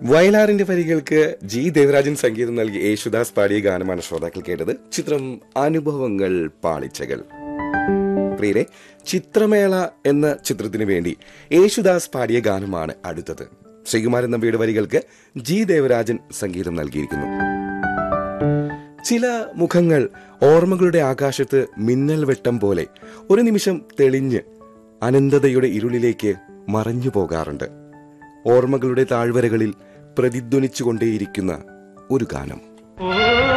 വയലാറിന്റെ വരികൾക്ക് ജി ദേവരാജൻ സംഗീതം നൽകി യേശുദാസ് പാടിയ ഗാനമാണ് ശ്രോതാക്കൾ കേട്ടത് ചിത്രം അനുഭവങ്ങൾ പാളിച്ചകൾ പ്രിയരെ ചിത്രമേള എന്ന ചിത്രത്തിന് വേണ്ടി യേശുദാസ് പാടിയ ഗാനമാണ് അടുത്തത് ശ്രീകുമാരൻ നമ്പിയുടെ വരികൾക്ക് ജി ദേവരാജൻ സംഗീതം നൽകിയിരിക്കുന്നു ചില മുഖങ്ങൾ ഓർമ്മകളുടെ ആകാശത്ത് മിന്നൽ വെട്ടം പോലെ ഒരു നിമിഷം തെളിഞ്ഞ് അനന്തതയുടെ ഇരുളിലേക്ക് മറഞ്ഞു പോകാറുണ്ട് ഓർമ്മകളുടെ താഴ്വരകളിൽ പ്രതിധ്വനിച്ചുകൊണ്ടേയിരിക്കുന്ന ഒരു ഗാനം